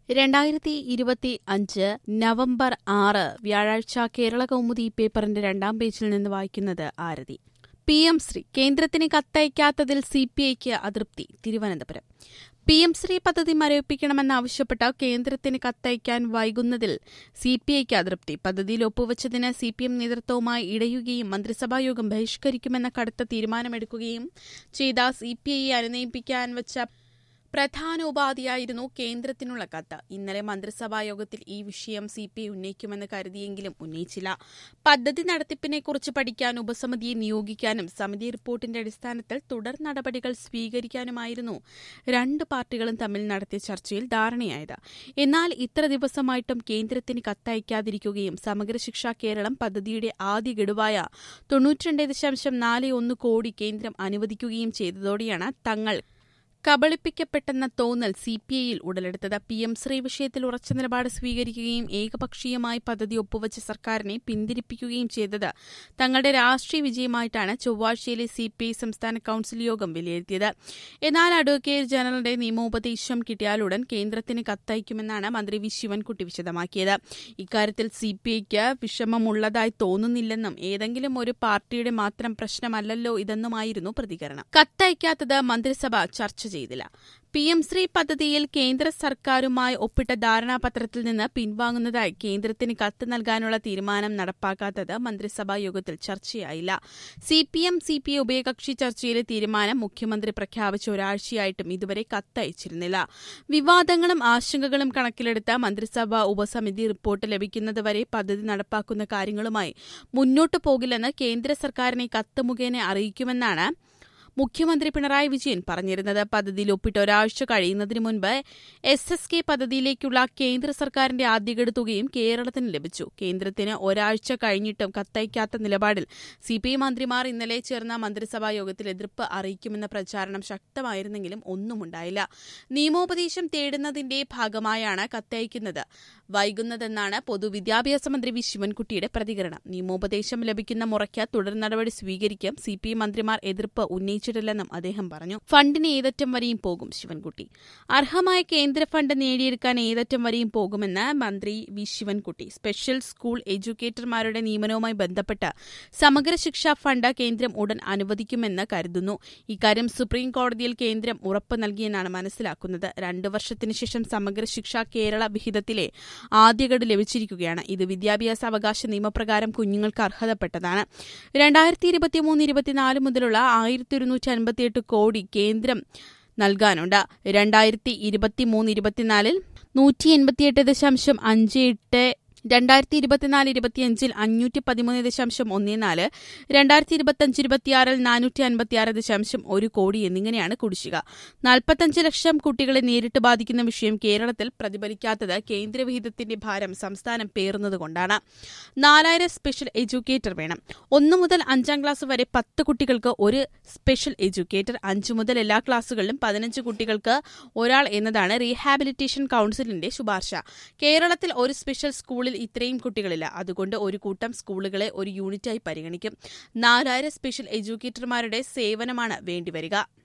രണ്ടായിരത്തി ഇരുപത്തി അഞ്ച് നവംബർ ആറ് വ്യാഴാഴ്ച കേരള കൗമുദി പേപ്പറിന്റെ രണ്ടാം പേജിൽ നിന്ന് വായിക്കുന്നത് ആരതി പി എം ശ്രീ കേന്ദ്രത്തിന് കത്തയക്കാത്തതിൽ സി പി ഐക്ക് അതൃപ്തി തിരുവനന്തപുരം പി എം ശ്രീ പദ്ധതി മരവിപ്പിക്കണമെന്നാവശ്യപ്പെട്ട് കേന്ദ്രത്തിന് കത്തയക്കാൻ വൈകുന്നതിൽ സി പി ഐക്ക് അതൃപ്തി പദ്ധതിയിൽ ഒപ്പുവച്ചതിന് സി പി എം നേതൃത്വവുമായി ഇടയുകയും മന്ത്രിസഭായോഗം ബഹിഷ്കരിക്കുമെന്ന കടുത്ത തീരുമാനമെടുക്കുകയും ചെയ്ത സി പി ഐയെ അനുനയിപ്പിക്കാൻ വച്ച പ്രധാന ഉപാധിയായിരുന്നു കേന്ദ്രത്തിനുള്ള കത്ത് ഇന്നലെ മന്ത്രിസഭാ യോഗത്തിൽ ഈ വിഷയം സി പി ഐ ഉന്നയിക്കുമെന്ന് കരുതിയെങ്കിലും ഉന്നയിച്ചില്ല പദ്ധതി നടത്തിപ്പിനെക്കുറിച്ച് പഠിക്കാൻ ഉപസമിതിയെ നിയോഗിക്കാനും സമിതി റിപ്പോർട്ടിന്റെ അടിസ്ഥാനത്തിൽ തുടർ നടപടികൾ സ്വീകരിക്കാനുമായിരുന്നു രണ്ട് പാർട്ടികളും തമ്മിൽ നടത്തിയ ചർച്ചയിൽ ധാരണയായത് എന്നാൽ ഇത്ര ദിവസമായിട്ടും കേന്ദ്രത്തിന് കത്തയക്കാതിരിക്കുകയും സമഗ്ര ശിക്ഷ കേരളം പദ്ധതിയുടെ ആദ്യ ഗഡുവായ തൊണ്ണൂറ്റിരണ്ട് ദശാംശം നാല് ഒന്ന് കോടി കേന്ദ്രം അനുവദിക്കുകയും ചെയ്തതോടെയാണ് തങ്ങൾ കബളിപ്പിക്കപ്പെട്ടെന്ന തോന്നൽ സി പി ഐയിൽ ഉടലെടുത്തത് പി എം ശ്രീ വിഷയത്തിൽ ഉറച്ച നിലപാട് സ്വീകരിക്കുകയും ഏകപക്ഷീയമായി പദ്ധതി ഒപ്പുവച്ച സർക്കാരിനെ പിന്തിരിപ്പിക്കുകയും ചെയ്തത് തങ്ങളുടെ രാഷ്ട്രീയ വിജയമായിട്ടാണ് ചൊവ്വാഴ്ചയിലെ സി പി ഐ സംസ്ഥാന കൌൺസിൽ യോഗം വിലയിരുത്തിയത് എന്നാൽ അഡ്വക്കേറ്റ് ജനറലിന്റെ നിയമോപദേശം കിട്ടിയാലുടൻ കേന്ദ്രത്തിന് കത്തയക്കുമെന്നാണ് മന്ത്രി വി ശിവൻകുട്ടി വിശദമാക്കിയത് ഇക്കാര്യത്തിൽ സി പി ഐക്ക് വിഷമമുള്ളതായി തോന്നുന്നില്ലെന്നും ഏതെങ്കിലും ഒരു പാർട്ടിയുടെ മാത്രം പ്രശ്നമല്ലല്ലോ ഇതെന്നുമായിരുന്നു പ്രതികരണം കത്തയക്കാത്തത് മന്ത്രിസഭ ചർച്ച ചെയ്തില്ല പി എം ശ്രീ പദ്ധതിയിൽ കേന്ദ്ര സർക്കാരുമായി ഒപ്പിട്ട ധാരണാപത്രത്തിൽ നിന്ന് പിൻവാങ്ങുന്നതായി കേന്ദ്രത്തിന് കത്ത് നൽകാനുള്ള തീരുമാനം നടപ്പാക്കാത്തത് മന്ത്രിസഭാ യോഗത്തിൽ ചർച്ചയായില്ല C P M C P I ഉഭയകക്ഷി ചർച്ചയിലെ തീരുമാനം മുഖ്യമന്ത്രി പ്രഖ്യാപിച്ച ഒരാഴ്ചയായിട്ടും ഇതുവരെ കത്തയച്ചിരുന്നില്ല വിവാദങ്ങളും ആശങ്കകളും കണക്കിലെടുത്ത മന്ത്രിസഭാ ഉപസമിതി റിപ്പോർട്ട് ലഭിക്കുന്നതുവരെ പദ്ധതി നടപ്പാക്കുന്ന കാര്യങ്ങളുമായി മുന്നോട്ടു പോകില്ലെന്ന് കേന്ദ്ര സർക്കാരിനെ കത്ത് മുഖേന അറിയിക്കുമെന്നാണ് മുഖ്യമന്ത്രി പിണറായി വിജയൻ പറഞ്ഞിരുന്നത് പദ്ധതിയിൽ ഒപ്പിട്ട് ഒരാഴ്ച കഴിയുന്നതിന് മുൻപ് എസ് എസ് കെ പദ്ധതിയിലേക്കുള്ള കേന്ദ്ര സർക്കാരിന്റെ ആദ്യഗഡു തുകയും കേരളത്തിന് ലഭിച്ചു കേന്ദ്രത്തിന് ഒരാഴ്ച കഴിഞ്ഞിട്ടും കത്തയക്കാത്ത നിലപാടിൽ സി പി ഐ മന്ത്രിമാർ ഇന്നലെ ചേർന്ന മന്ത്രിസഭാ യോഗത്തിൽ എതിർപ്പ് അറിയിക്കുമെന്ന പ്രചാരണം ശക്തമായിരുന്നെങ്കിലും ഒന്നുമുണ്ടായില്ല നിയമോപദേശം തേടുന്നതിന്റെ ഭാഗമായാണ് കത്തയക്കുന്നത് വൈകുന്നതെന്നാണ് പൊതുവിദ്യാഭ്യാസ മന്ത്രി വി ശിവൻകുട്ടിയുടെ പ്രതികരണം നിയമോപദേശം ലഭിക്കുന്ന മുറയ്ക്ക് തുടർ നടപടി സ്വീകരിക്കും സി പി ഐ മന്ത്രിമാർ എതിർപ്പ് ഉന്നയിച്ചിട്ടില്ലെന്നും അദ്ദേഹം പറഞ്ഞു ഫണ്ടിന് ഏതറ്റം വരെയും പോകും ശിവൻകുട്ടി അർഹമായ കേന്ദ്ര ഫണ്ട് നേടിയെടുക്കാൻ ഏതറ്റം വരെയും പോകുമെന്ന് മന്ത്രി വി ശിവൻകുട്ടി സ്പെഷ്യൽ സ്കൂൾ എഡ്യൂക്കേറ്റർമാരുടെ നിയമനവുമായി ബന്ധപ്പെട്ട് സമഗ്ര ശിക്ഷാ ഫണ്ട് കേന്ദ്രം ഉടൻ അനുവദിക്കുമെന്ന് കരുതുന്നു ഇക്കാര്യം സുപ്രീം കോടതിയിൽ കേന്ദ്രം ഉറപ്പ് നൽകിയെന്നാണ് മനസ്സിലാക്കുന്നത് രണ്ടു വർഷത്തിനു ശേഷം സമഗ്ര ശിക്ഷ കേരള വിഹിതത്തിലെ ആദ്യഗഡു ലഭിച്ചിരിക്കുകയാണ് ഇത് വിദ്യാഭ്യാസ അവകാശ നിയമപ്രകാരം കുഞ്ഞുങ്ങൾക്ക് അർഹതപ്പെട്ടതാണ് രണ്ടായിരത്തി ഇരുപത്തിമൂന്ന് ഇരുപത്തിനാല് മുതലുള്ള ആയിരത്തി ഒരുന്നൂറ്റി അൻപത്തിയെട്ട് കോടി കേന്ദ്രം നൽകാനുണ്ട് രണ്ടായിരത്തി ഇരുപത്തിമൂന്ന് ഇരുപത്തിനാലിൽ നൂറ്റി എൺപത്തിയെട്ട് ദശാംശം അഞ്ച് എട്ട് രണ്ടായിരത്തി ഇരുപത്തിനാല് ഇരുപത്തിയഞ്ചിൽ അഞ്ഞൂറ്റി പതിമൂന്ന് ദശാംശം ഒന്ന് നാല് രണ്ടായിരത്തി ഇരുപത്തിയഞ്ച് ഇരുപത്തിയാറിൽ നാനൂറ്റി അൻപത്തിയാറ് ദശാംശം ഒരു കോടി എന്നിങ്ങനെയാണ് കുടിശ്ശിക നാൽപ്പത്തഞ്ച് ലക്ഷം കുട്ടികളെ നേരിട്ട് ബാധിക്കുന്ന വിഷയം കേരളത്തിൽ പ്രതിഫലിക്കാത്തത് കേന്ദ്രവിഹിതത്തിന്റെ ഭാരം സംസ്ഥാനം പേറുന്നതുകൊണ്ടാണ് നാലായിരം സ്പെഷ്യൽ എഡ്യൂക്കേറ്റർ വേണം ഒന്നു മുതൽ അഞ്ചാം ക്ലാസ് വരെ പത്ത് കുട്ടികൾക്ക് ഒരു സ്പെഷ്യൽ എഡ്യൂക്കേറ്റർ അഞ്ചു മുതൽ എല്ലാ ക്ലാസുകളിലും പതിനഞ്ച് കുട്ടികൾക്ക് ഒരാൾ എന്നതാണ് റീഹാബിലിറ്റേഷൻ കൌൺസിലിന്റെ ശുപാർശ കേരളത്തിൽ ഒരു സ്പെഷ്യൽ സ്കൂളിൽ ഇത്രയും കുട്ടികളില്ല അതുകൊണ്ട് ഒരു കൂട്ടം സ്കൂളുകളെ ഒരു യൂണിറ്റായി പരിഗണിക്കും നാലായിരം സ്പെഷ്യൽ എഡ്യൂക്കേറ്റർമാരുടെ സേവനമാണ് വേണ്ടിവരിക